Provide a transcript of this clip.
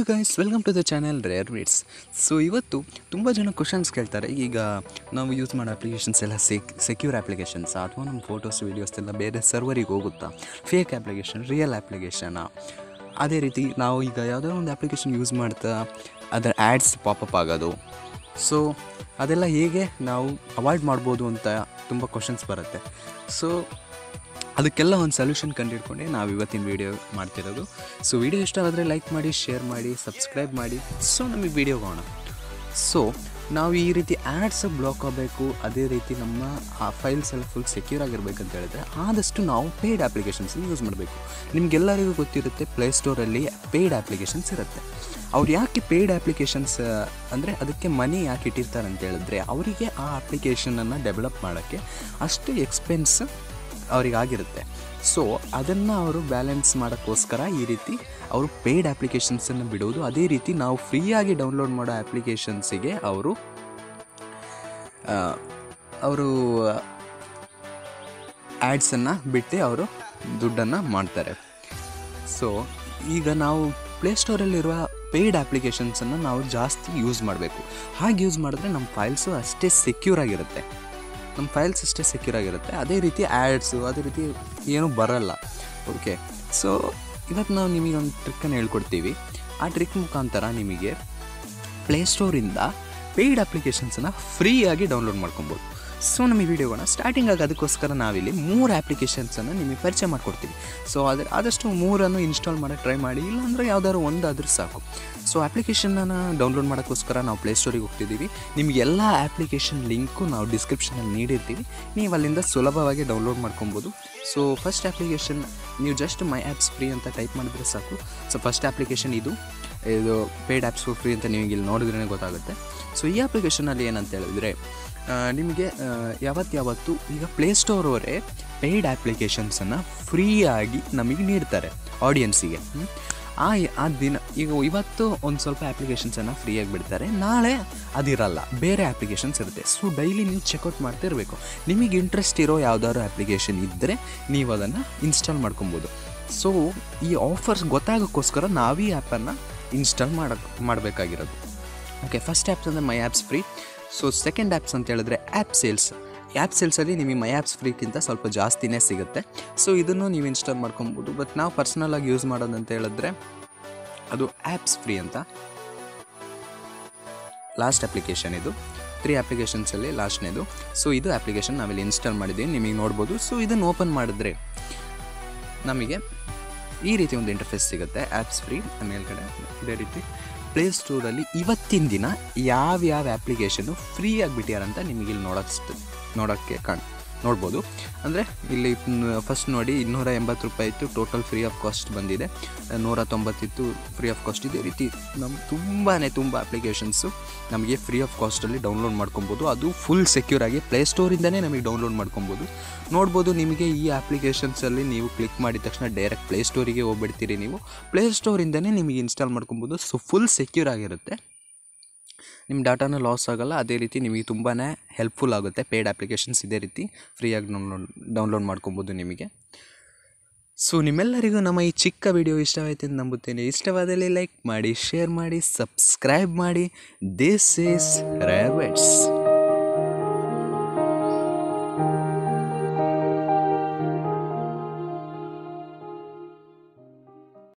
Guys welcome to the channel rare wits so ಇವತ್ತು ತುಂಬ ಜನ ಕ್ವಶನ್ಸ್ ಕೇಳ್ತಾರೆ ಈಗ ನಾವು ಯೂಸ್ ಮಾಡೋ ಅಪ್ಲಿಕೇಶನ್ಸ್ ಎಲ್ಲ ಸೆಕ್ ಸೆಕ್ಯೂರ್ ಅಪ್ಲಿಕೇಶನ್ಸ್ ಅಥವಾ ನಮ್ಮ ಫೋಟೋಸ್ ವೀಡಿಯೋಸ್ ಎಲ್ಲ ಬೇರೆ ಸರ್ವರಿಗೆ ಹೋಗುತ್ತಾ ಫೇಕ್ ಅಪ್ಲಿಕೇಶನ್ ರಿಯಲ್ ಅಪ್ಲಿಕೇಶನಾ ಅದೇ ರೀತಿ ನಾವು ಈಗ ಯಾವುದೋ ಒಂದು ಅಪ್ಲಿಕೇಶನ್ ಯೂಸ್ ಮಾಡ್ತಾ ಅದರ ಆ್ಯಡ್ಸ್ ಪಾಪಪ್ ಆಗೋದು ಸೊ ಅದೆಲ್ಲ ಹೇಗೆ ನಾವು ಅವಾಯ್ಡ್ ಮಾಡ್ಬೋದು ಅಂತ ತುಂಬ ಕ್ವಶನ್ಸ್ ಬರುತ್ತೆ ಸೊ ಅದಕ್ಕೆಲ್ಲ ಒಂದು ಸೊಲ್ಯೂಷನ್ ಕಂಡುಹಿಡ್ಕೊಂಡೆ ನಾವು ಇವತ್ತಿನ ವೀಡಿಯೋ ಮಾಡ್ತಿರೋದು ಸೊ ವಿಡಿಯೋ ಇಷ್ಟ ಆದರೆ ಲೈಕ್ ಮಾಡಿ ಶೇರ್ ಮಾಡಿ ಸಬ್ಸ್ಕ್ರೈಬ್ ಮಾಡಿ ಸೊ ನಮಗೆ ವೀಡಿಯೋ ಹೋಗೋಣ ಸೊ ನಾವು ಈ ರೀತಿ ಆ್ಯಡ್ಸ್ ಬ್ಲಾಕ್ ಆಗಬೇಕು ಅದೇ ರೀತಿ ನಮ್ಮ ಆ ಫೈಲ್ಸ್ ಎಲ್ಲ ಫುಲ್ ಸೆಕ್ಯೂರ್ ಆಗಿರ್ಬೇಕಂತ ಹೇಳಿದ್ರೆ ಆದಷ್ಟು ನಾವು ಪೇಯ್ಡ್ ಅಪ್ಲಿಕೇಶನ್ಸನ್ನು ಯೂಸ್ ಮಾಡಬೇಕು ನಿಮಗೆಲ್ಲರಿಗೂ ಗೊತ್ತಿರುತ್ತೆ ಪ್ಲೇಸ್ಟೋರಲ್ಲಿ ಪೇಯ್ಡ್ ಅಪ್ಲಿಕೇಶನ್ಸ್ ಇರುತ್ತೆ ಅವ್ರು ಯಾಕೆ ಪೇಯ್ಡ್ ಅಪ್ಲಿಕೇಶನ್ಸ್ ಅಂದರೆ ಅದಕ್ಕೆ ಮನಿ ಯಾಕೆ ಇಟ್ಟಿರ್ತಾರೆ ಅಂತ ಹೇಳಿದ್ರೆ ಅವರಿಗೆ ಆ ಅಪ್ಲಿಕೇಶನನ್ನು ಡೆವಲಪ್ ಮಾಡೋಕ್ಕೆ ಅಷ್ಟು ಎಕ್ಸ್ಪೆನ್ಸ್ ಅವರಿಗಾಗಿರುತ್ತೆ ಸೊ ಅದನ್ನು ಅವರು ಬ್ಯಾಲೆನ್ಸ್ ಮಾಡೋಕ್ಕೋಸ್ಕರ ಈ ರೀತಿ ಅವರು ಪೇಯ್ಡ್ ಅಪ್ಲಿಕೇಶನ್ಸನ್ನು ಬಿಡೋದು ಅದೇ ರೀತಿ ನಾವು ಫ್ರೀಯಾಗಿ ಡೌನ್ಲೋಡ್ ಮಾಡೋ ಅಪ್ಲಿಕೇಶನ್ಸಿಗೆ ಅವರು ಅವರು ಆ್ಯಡ್ಸನ್ನು ಬಿಟ್ಟು ಅವರು ದುಡ್ಡನ್ನು ಮಾಡ್ತಾರೆ ಸೊ ಈಗ ನಾವು ಪ್ಲೇಸ್ಟೋರಲ್ಲಿರುವ ಪೇಯ್ಡ್ ಅಪ್ಲಿಕೇಶನ್ಸನ್ನು ನಾವು ಜಾಸ್ತಿ ಯೂಸ್ ಮಾಡಬೇಕು ಹಾಗೆ ಯೂಸ್ ಮಾಡಿದ್ರೆ ನಮ್ಮ ಫೈಲ್ಸು ಅಷ್ಟೇ ಸೆಕ್ಯೂರ್ ಆಗಿರುತ್ತೆ ನಮ್ಮ ಫೈಲ್ಸ್ ಅಷ್ಟೇ ಸೆಕ್ಯೂರ್ ಆಗಿರುತ್ತೆ ಅದೇ ರೀತಿ ಆ್ಯಡ್ಸು ಅದೇ ರೀತಿ ಏನೂ ಬರಲ್ಲ ಓಕೆ ಸೊ ಇವತ್ತು ನಾವು ನಿಮಗೆ ಒಂದು ಟ್ರಿಕ್ಕನ್ನು ಹೇಳ್ಕೊಡ್ತೀವಿ ಆ ಟ್ರಿಕ್ ಮುಖಾಂತರ ನಿಮಗೆ ಪ್ಲೇಸ್ಟೋರಿಂದ ಪೇಯ್ಡ್ ಅಪ್ಲಿಕೇಶನ್ಸನ್ನು ಫ್ರೀಯಾಗಿ ಡೌನ್ಲೋಡ್ ಮಾಡ್ಕೊಬೋದು ಸೊ ನಮ್ಮ ಈ ವಿಡಿಯೋಗೋಣ ಸ್ಟಾರ್ಟಿಂಗ್ ಆಗಿ ಅದಕ್ಕೋಸ್ಕರ ನಾವಿಲ್ಲಿ ಮೂರು ಆ್ಯಪ್ಲಿಕೇಶನ್ಸನ್ನು ನಿಮಗೆ ಪರಿಚಯ ಮಾಡಿಕೊಡ್ತೀವಿ ಸೊ ಅದ್ರ ಆದಷ್ಟು ಮೂರನ್ನು ಇನ್ಸ್ಟಾಲ್ ಮಾಡೋಕ್ಕೆ ಟ್ರೈ ಮಾಡಿ ಇಲ್ಲಾಂದರೆ ಯಾವ್ದಾದ್ರು ಒಂದಾದರೂ ಸಾಕು ಸೊ ಅಪ್ಲಿಕೇಶನನ್ನು ಡೌನ್ಲೋಡ್ ಮಾಡೋಕ್ಕೋಸ್ಕರ ನಾವು ಪ್ಲೇಸ್ಟೋರಿಗೆ ಹೋಗ್ತಿದ್ದೀವಿ ನಿಮಗೆ ಎಲ್ಲ ಆ್ಯಪ್ಲಿಕೇಶನ್ ಲಿಂಕು ನಾವು ಡಿಸ್ಕ್ರಿಪ್ಷನಲ್ಲಿ ನೀಡಿರ್ತೀವಿ ನೀವು ಅಲ್ಲಿಂದ ಸುಲಭವಾಗಿ ಡೌನ್ಲೋಡ್ ಮಾಡ್ಕೊಬೋದು ಸೊ ಫಸ್ಟ್ ಅಪ್ಲಿಕೇಶನ್ ನೀವು ಜಸ್ಟ್ ಮೈ ಆ್ಯಪ್ಸ್ ಫ್ರೀ ಅಂತ ಟೈಪ್ ಮಾಡಿದ್ರೆ ಸಾಕು ಸೊ ಫಸ್ಟ್ ಅಪ್ಲಿಕೇಶನ್ ಇದು ಇದು ಪೇಯ್ಡ್ ಆ್ಯಪ್ಸ್ ಫ್ರೀ ಅಂತ ನಿಮಗೆ ಇಲ್ಲಿ ನೋಡಿದ್ರೇ ಗೊತ್ತಾಗುತ್ತೆ ಸೊ ಈ ಅಪ್ಲಿಕೇಶನಲ್ಲಿ ಏನಂತ ಹೇಳಿದ್ರೆ ಆ, ನಿಮಗೆ ಆ, ಯಾವತ್ತು ಯಾವತ್ತು ಈಗ ಪ್ಲೇಸ್ಟೋರ್ ಅವರೇ ಪೇಯ್ಡ್ ಅಪ್ಲಿಕೇಶನ್ಸನ್ನು ಫ್ರೀಯಾಗಿ ನಮಗೆ ನೀಡ್ತಾರೆ ಆಡಿಯನ್ಸಿಗೆ ಹ್ಮ್? ಆ ಆ ದಿನ ಈಗ ಇವತ್ತು ಒಂದು ಸ್ವಲ್ಪ ಅಪ್ಲಿಕೇಶನ್ಸನ್ನು ಫ್ರೀಯಾಗಿ ಬಿಡ್ತಾರೆ ನಾಳೆ ಅದಿರಲ್ಲ ಬೇರೆ ಅಪ್ಲಿಕೇಶನ್ಸ್ ಇರುತ್ತೆ ಸೊ ಡೈಲಿ ನೀವು ಚೆಕ್ಔಟ್ ಮಾಡ್ತಿರಬೇಕು ನಿಮಗೆ ಇಂಟ್ರೆಸ್ಟ್ ಇರೋ ಯಾವ್ದಾದ್ರು ಅಪ್ಲಿಕೇಶನ್ ಇದ್ದರೆ ನೀವು ಅದನ್ನು ಇನ್ಸ್ಟಾಲ್ ಮಾಡ್ಕೊಬೋದು ಸೊ ಈ ಆಫರ್ಸ್ ಗೊತ್ತಾಗೋಕ್ಕೋಸ್ಕರ ನಾವು ಈ ಆ್ಯಪನ್ನು ಇನ್ಸ್ಟಾಲ್ ಮಾಡೋಕ್ಕೆ ಮಾಡಬೇಕಾಗಿರೋದು ಓಕೆ ಫಸ್ಟ್ ಆ್ಯಪ್ಸ್ ಅಂದರೆ my apps free so second apps ಅಂತ ಹೇಳಿದ್ರೆ ಆ್ಯಪ್ ಸೇಲ್ಸ್ ಆ್ಯಪ್ ಸೇಲ್ಸಲ್ಲಿ ನಿಮಗೆ ಮೈ ಆ್ಯಪ್ಸ್ ಫ್ರೀಕ್ಕಿಂತ ಸ್ವಲ್ಪ ಜಾಸ್ತಿನೇ ಸಿಗುತ್ತೆ ಸೊ ಇದನ್ನು ನೀವು ಇನ್ಸ್ಟಾಲ್ ಮಾಡ್ಕೊಬೋದು ಬಟ್ ನಾವು ಪರ್ಸ್ನಲಾಗಿ ಯೂಸ್ ಮಾಡೋದಂತ ಹೇಳಿದ್ರೆ ಅದು ಆ್ಯಪ್ಸ್ ಫ್ರೀ ಅಂತ ಲಾಸ್ಟ್ ಅಪ್ಲಿಕೇಶನ್ ಇದು ತ್ರೀ ಅಪ್ಲಿಕೇಶನ್ಸಲ್ಲಿ ಲಾಸ್ಟ್ನೇದು ಸೊ ಇದು ಅಪ್ಲಿಕೇಶನ್ ನಾವಿಲ್ಲಿ ಇನ್ಸ್ಟಾಲ್ ಮಾಡಿದ್ದೀವಿ ನಿಮಗೆ ನೋಡ್ಬೋದು ಸೊ ಇದನ್ನು ಓಪನ್ ಮಾಡಿದ್ರೆ ನಮಗೆ ಈ ರೀತಿ ಒಂದು ಇಂಟರ್ಫೇಸ್ ಸಿಗುತ್ತೆ ಆ್ಯಪ್ಸ್ ಫ್ರೀ ಮೇಲ್ಗಡೆ ಇದೇ ರೀತಿ ಪ್ಲೇಸ್ಟೋರಲ್ಲಿ ಇವತ್ತಿನ ದಿನ ಯಾವ್ಯಾವ ಆ್ಯಪ್ಲಿಕೇಶನ್ನು ಫ್ರೀ ಆಗಿಬಿಟ್ಟಾರಂತ ನಿಮಗೆ ಇಲ್ಲಿ ನೋಡೋಕ್ಕೆ ನೋಡೋಕ್ಕೆ ಕಾಣ್ ನೋಡ್ಬೋದು ಅಂದರೆ ಇಲ್ಲಿ ಫಸ್ಟ್ ನೋಡಿ ಇನ್ನೂರ ಎಂಬತ್ತು ರೂಪಾಯಿ ಇತ್ತು ಟೋಟಲ್ ಫ್ರೀ ಆಫ್ ಕಾಸ್ಟ್ ಬಂದಿದೆ ನೂರ ತೊಂಬತ್ತಿತ್ತು ಫ್ರೀ ಆಫ್ ಕಾಸ್ಟ್ ಇದೇ ರೀತಿ ನಮ್ಮ ತುಂಬಾ ತುಂಬ ಅಪ್ಲಿಕೇಶನ್ಸು ನಮಗೆ ಫ್ರೀ ಆಫ್ ಕಾಸ್ಟಲ್ಲಿ ಡೌನ್ಲೋಡ್ ಮಾಡ್ಕೊಬೋದು ಅದು ಫುಲ್ ಸೆಕ್ಯೂರ್ ಆಗಿ ಪ್ಲೇಸ್ಟೋರಿಂದನೇ ನಮಗೆ ಡೌನ್ಲೋಡ್ ಮಾಡ್ಕೊಬೋದು ನೋಡ್ಬೋದು ನಿಮಗೆ ಈ ಅಪ್ಲಿಕೇಶನ್ಸಲ್ಲಿ ನೀವು ಕ್ಲಿಕ್ ಮಾಡಿದ ತಕ್ಷಣ ಡೈರೆಕ್ಟ್ ಪ್ಲೇಸ್ಟೋರಿಗೆ ಹೋಗ್ಬಿಡ್ತೀರಿ ನೀವು ಪ್ಲೇಸ್ಟೋರಿಂದನೇ ನಿಮಗೆ ಇನ್ಸ್ಟಾಲ್ ಮಾಡ್ಕೊಬೋದು ಸೊ ಫುಲ್ ಸೆಕ್ಯೂರ್ ಆಗಿರುತ್ತೆ ನಿಮ್ಮ ಡಾಟಾನ ಲಾಸ್ ಆಗೋಲ್ಲ ಅದೇ ರೀತಿ ನಿಮಗೆ ತುಂಬಾ ಹೆಲ್ಪ್ಫುಲ್ ಆಗುತ್ತೆ ಪೇಯ್ಡ್ ಅಪ್ಲಿಕೇಶನ್ಸ್ ಇದೇ ರೀತಿ ಫ್ರೀಯಾಗಿ ಡೌನ್ಲೋಡ್ ಡೌನ್ಲೋಡ್ ಮಾಡ್ಕೊಬೋದು ನಿಮಗೆ ಸೊ ನಿಮ್ಮೆಲ್ಲರಿಗೂ ನಮ್ಮ ಈ ಚಿಕ್ಕ ವಿಡಿಯೋ ಇಷ್ಟವಾಯಿತು ಅಂತ ನಂಬುತ್ತೇನೆ ಇಷ್ಟವಾದಲ್ಲಿ ಲೈಕ್ ಮಾಡಿ ಶೇರ್ ಮಾಡಿ ಸಬ್ಸ್ಕ್ರೈಬ್ ಮಾಡಿ ದಿಸ್ ಈಸ್ ರೇರ್ ವೆಟ್ಸ್